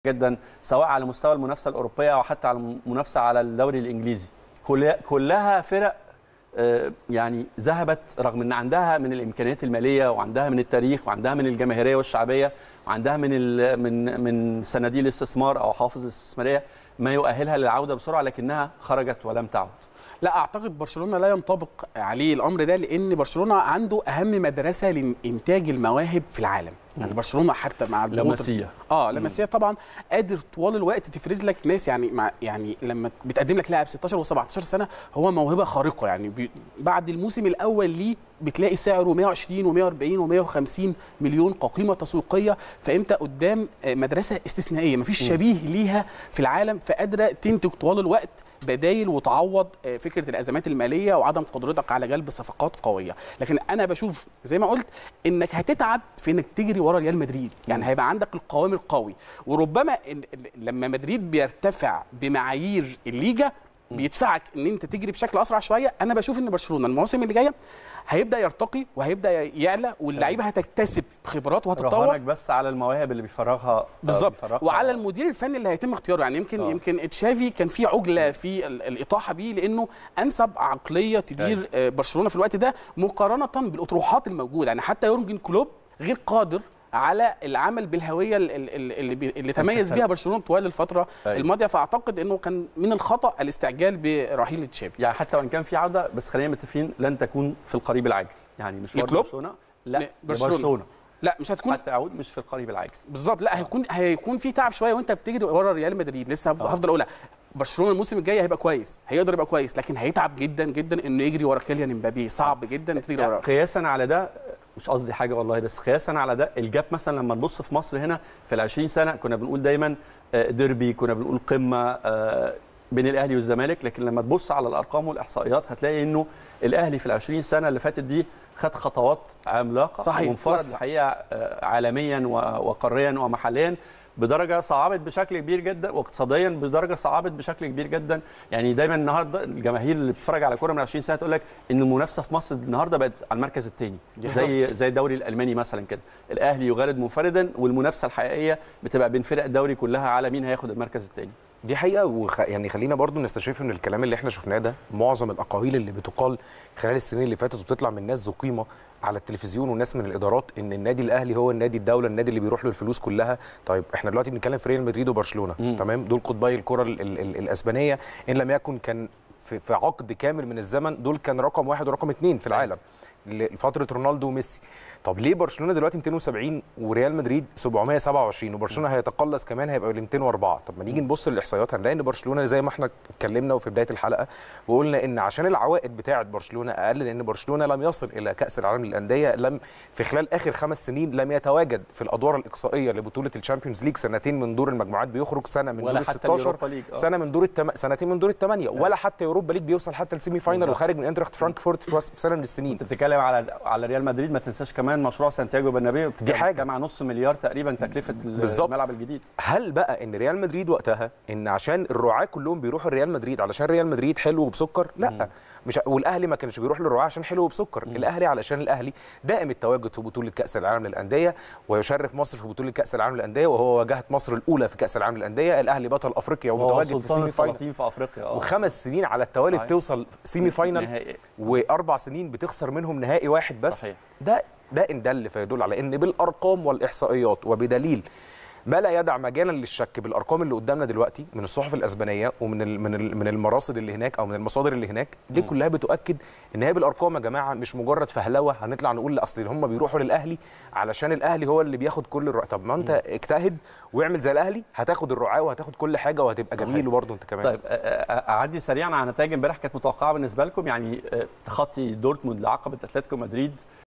جدا سواء على مستوى المنافسه الاوروبيه او حتى على المنافسه على الدوري الانجليزي كل- كلها فرق آه، يعني ذهبت رغم ان عندها من الامكانيات الماليه وعندها من التاريخ وعندها من الجماهيريه والشعبيه وعندها من ال- من من صناديق الاستثمار او حوافز الاستثماريه ما يؤهلها للعوده بسرعه لكنها خرجت ولم تعد لا اعتقد برشلونه لا ينطبق عليه الامر ده لان برشلونه عنده اهم مدرسه لانتاج المواهب في العالم يعني برشلونه حتى مع الضغوط لمسيه اه لمسيه طبعا قادر طوال الوقت تفرز لك ناس يعني مع يعني لما بتقدم لك لاعب 16 و17 سنه هو موهبه خارقه يعني بي بعد الموسم الاول ليه بتلاقي سعره 120 و140 و150 مليون كقيمه تسويقيه فانت قدام آه، مدرسه استثنائيه مفيش شبيه ليها في العالم فقادره تنتج طوال الوقت بدايل وتعوض آه، فكره الازمات الماليه وعدم قدرتك على جلب صفقات قويه لكن انا بشوف زي ما قلت انك هتتعب في انك تجري ورا ريال مدريد يعني هيبقى عندك القوام القوي وربما إن- لما مدريد بيرتفع بمعايير الليجا بيدفعك ان انت تجري بشكل اسرع شويه انا بشوف ان برشلونه المواسم اللي جايه هيبدا يرتقي وهيبدا يعلى واللعيبه هتكتسب خبرات وهتتطور رهانك بس على المواهب اللي بيفرغها آه، بالظبط بيفرغها. وعلى المدير الفني اللي هيتم اختياره يعني يمكن آه. يمكن تشافي كان في عجله في ال- الاطاحه بيه لانه انسب عقليه تدير آه، برشلونه في الوقت ده مقارنه بالاطروحات الموجوده يعني حتى يورجن كلوب غير قادر على العمل بالهويه ال- ال- ال- اللي, بي- اللي تميز بيها برشلونه طوال الفتره أيوة. الماضيه فاعتقد انه كان من الخطا الاستعجال برحيل تشافي يعني حتى وان كان في عوده بس خلينا متفقين لن تكون في القريب العاجل يعني مش لكلوب؟ برشلونه لا برشلونة. برشلونه, برشلونة. لا مش هتكون حتى يعود مش في القريب العاجل بالظبط لا هيكون هيكون في تعب شويه وانت بتجري ورا ريال مدريد لسه هفضل, هفضل اقولها برشلونه الموسم الجاي هيبقى كويس هيقدر يبقى كويس لكن هيتعب جدا جدا انه يجري ورا كيليان امبابي صعب جدا انك تجري يعني وراه قياسا على ده مش قصدي حاجه والله بس قياسا على ده الجاب مثلا لما نبص في مصر هنا في ال 20 سنه كنا بنقول دايما آه، ديربي كنا بنقول قمه آه، بين الاهلي والزمالك لكن لما تبص على الارقام والاحصائيات هتلاقي انه الاهلي في ال 20 سنه اللي فاتت دي خد خطوات عملاقه صحيح. وانفرد وسع. الحقيقه آه، عالميا و- وقاريا ومحليا بدرجه صعبت بشكل كبير جدا واقتصاديا بدرجه صعبت بشكل كبير جدا يعني دايما النهارده الجماهير اللي بتتفرج على كوره من 20 سنه تقول لك ان المنافسه في مصر النهارده بقت على المركز الثاني زي زي الدوري الالماني مثلا كده الاهلي يغرد منفردا والمنافسه الحقيقيه بتبقى بين فرق الدوري كلها على مين هياخد المركز الثاني دي حقيقه وخ... يعني خلينا برضو نستشف من الكلام اللي احنا شفناه ده معظم الاقاويل اللي بتقال خلال السنين اللي فاتت وبتطلع من ناس ذو قيمه على التلفزيون وناس من الادارات ان النادي الاهلي هو النادي الدوله النادي اللي بيروح له الفلوس كلها طيب احنا دلوقتي بنتكلم في ريال مدريد وبرشلونه مم. تمام دول قطبي الكره ال... ال... ال... الاسبانيه ان لم يكن كان في... في عقد كامل من الزمن دول كان رقم واحد ورقم اثنين في العالم لفتره رونالدو وميسي طب ليه برشلونه دلوقتي 270 وريال مدريد 727 وبرشلونه هيتقلص كمان هيبقى ل 204 طب ما نيجي نبص للاحصائيات هنلاقي ان برشلونه زي ما احنا اتكلمنا وفي بدايه الحلقه وقلنا ان عشان العوائد بتاعه برشلونه اقل لان برشلونه لم يصل الى كاس العالم للانديه لم في خلال اخر خمس سنين لم يتواجد في الادوار الاقصائيه لبطوله الشامبيونز ليج سنتين من دور المجموعات بيخرج سنه من ولا دور ال حتى 16 اليوروبا ليج آه. سنه من دور التم... سنتين من دور الثمانيه ولا حتى يوروبا ليج بيوصل حتى السيمي فاينل بالظبط. وخارج من انترخت فرانكفورت في وس- في سنه من السنين انت بتتكلم على على ريال مدريد ما تنساش كمان مشروع سانتياغو برنابيو دي حاجة. بتتكلم مع نص مليار تقريبا تكلفه بالظبط. الملعب الجديد هل بقى ان ريال مدريد وقتها ان عشان الرعاة كلهم بيروحوا ريال مدريد علشان ريال مدريد حلو وبسكر لا مش والاهلي ما كانش بيروح للرعاة عشان حلو وبسكر الاهلي علشان الاهلي دائم التواجد في بطوله كاس العالم للانديه ويشرف مصر في بطوله كاس العالم للانديه وهو واجهه مصر الاولى في كاس العالم للانديه الاهلي بطل افريقيا هو ومتواجد في سلطان السيمي فاينل السلاطين في افريقيا اه وخمس سنين على التوالي صحيح. بتوصل سيمي فاينل نهائي. واربع سنين بتخسر منهم نهائي واحد بس صحيح. ده ده ان دل فيدل على ان بالارقام والاحصائيات وبدليل ما لا يدع مجالا للشك بالارقام اللي قدامنا دلوقتي من الصحف الاسبانيه ومن ال من ال من المراصد اللي هناك او من المصادر اللي هناك دي كلها بتؤكد ان هي بالارقام يا جماعه مش مجرد فهلوه هنطلع نقول لا اصل هم بيروحوا للاهلي علشان الاهلي هو اللي بياخد كل الرعاة طب ما انت اجتهد واعمل زي الاهلي هتاخد الرعاة وهتاخد كل حاجه وهتبقى صحيح. جميل وبرضه انت كمان طيب أ- أ- اعدي سريعا على نتائج امبارح كانت متوقعه بالنسبه لكم يعني آه، تخطي دورتموند لعقبه اتلتيكو مدريد